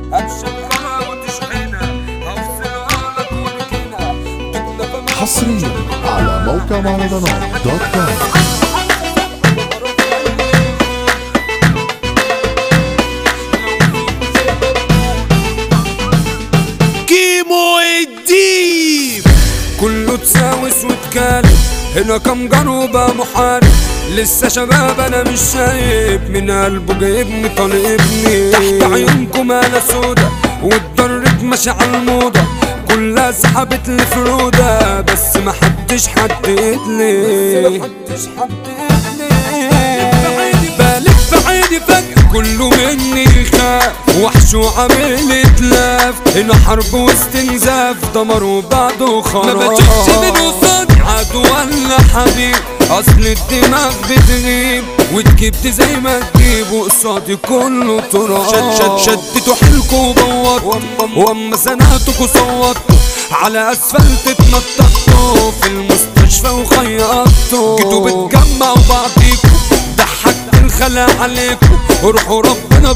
هتشغلها وتشحنها هفصلها لك ونكنها تكنفة حصريا على موقع مهرجانات دوت كوم كيمو الديب كله تساوس وتكالب هنا كم جنوبة محارب لسه شباب انا مش شايب من قلبه جايبني طالبني تحت عيونكم انا سودا واتضرت ماشي على الموضة كلها سحبت لي فرودة بس محدش حدد لي محدش حدد لي بلف عيني فجأة كله مني يخاف وحش وعامل اتلاف هنا حرب واستنزاف دمروا بعضه خلاص ما بشوفش من قصادي عدو ولا حبيب اصل الدماغ بتغيب وتجيبت زي ما تجيب وقصادي كله تراب شد شد شدتوا حيلكوا وبوطوا واما زنقتكوا صوتوا على اسفلت اتنططوا في المستشفى وخيطتوا جيتوا بتجمعوا بعضيكوا ضحكت الخلا عليكم روحوا ربنا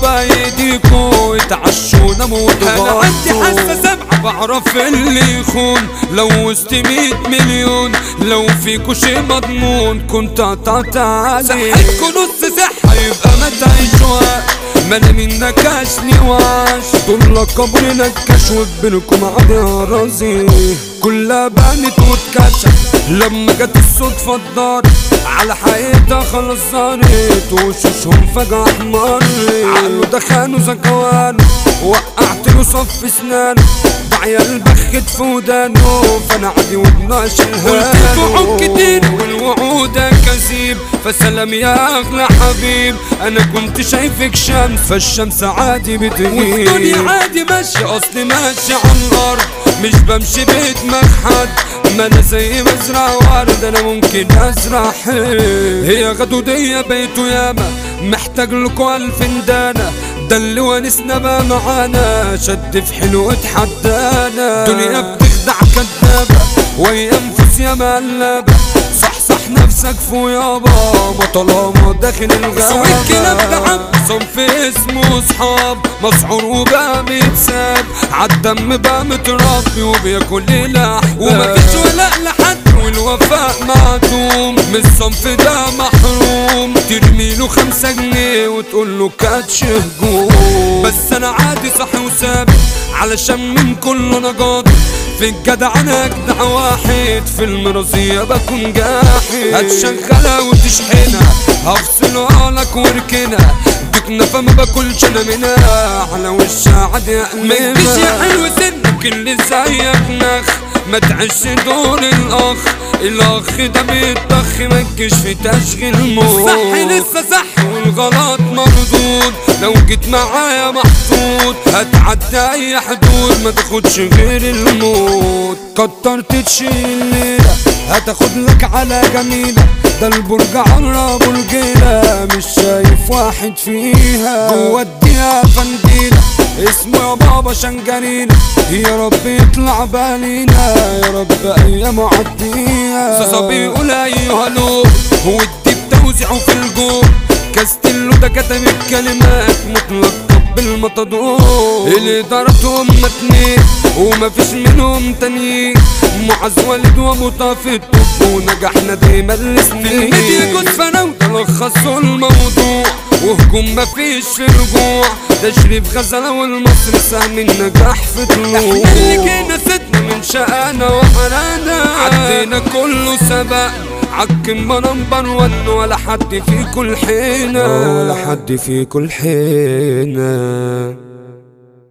بايديكم اتعشونا موتوا انا عندي حاسه سبعه بعرف اللي يخون لو وسط مية مليون لو فيكوا شي مضمون كنت قطعت عليه صحتكوا نص صحه يبقى ما تعيشوها ما انا من نكاش لواش دول لقبوني نكاش وبينكم عادي رازي كلها بانت واتكشف لما جت الصدفة الدار على حقيقتها خلاص زارت وشوشهم فجأة احمرت عقله دخانه زكوانه وقعت له صف اسنانه عيال بخت في ودانه فانا عادي وبناش الهانه قلت وعود كتير والوعود كذيب فسلام يا اغلى حبيب انا كنت شايفك شمس فالشمس عادي بتغيب والدنيا عادي ماشية اصلي ماشي على الارض مش بمشي بدماغ حد ما انا زي مزرعة ورد انا ممكن ازرع حب هي غدودية بيته ياما محتاج لكوا الف دانة ده اللي ونسنا بقى معانا شد في حلو اتحدانا دنيا بتخدع كدابة وهي انفس يا مقلبة صح صح نفسك فوق يابا ما طالما داخل الغابة سوي الكلام ده عم صنف اسمه صحاب مسحور وبقى بيتساب عالدم بقى متربي وبياكل الاحباب ومفيش ولاء لحد والوفاء معدوم من الصنف ده محروم ترمي له خمسة جنيه وتقول له كاتش هجوم بس انا عادي صح وثابت علشان من كله انا جاضي في الجدع انا اجدع واحد في المرضية بكون جاحد هتشغلها وتشحنها هفصلها لك واركنها ديك نفا ما باكلش انا منها على وشها عادي اقلبها مش يا حلو سنك اللي زيك نخ ما تعيش دور الاخ الاخ ده بيتضخ ما تجيش في تشغيل موت صح لسه صح والغلط مردود لو جيت معايا محطوط هتعدي اي حدود ما تاخدش غير الموت كترت تشيل ليلة هتاخد لك على جميلة ده البرج عمرة برجيلة مش شايف واحد فيها جوا اديها فنديلة اسمه يا بابا شنجرينا يا رب يطلع بالينا يا رب ايام عديها صاصا بيقول ايها لو ودي بتوزيعه في الجو كاستيلو ده كتب الكلمات متلقب بالمطدور اللي ضربتهم اتنين ومفيش منهم تانيين معز والد وابو طافي الطب ونجحنا دايما السنين في الميديا جوز فانا وتلخصوا الموضوع وهجوم مفيش في رجوع تشريف غزلة والمصري سهم النجاح في طلوع احنا اللي جينا ستنا من شقانا وحرانا عدينا كله سبق عكم نمبر ون ولا حد في كل حينة ولا حد في كل حينة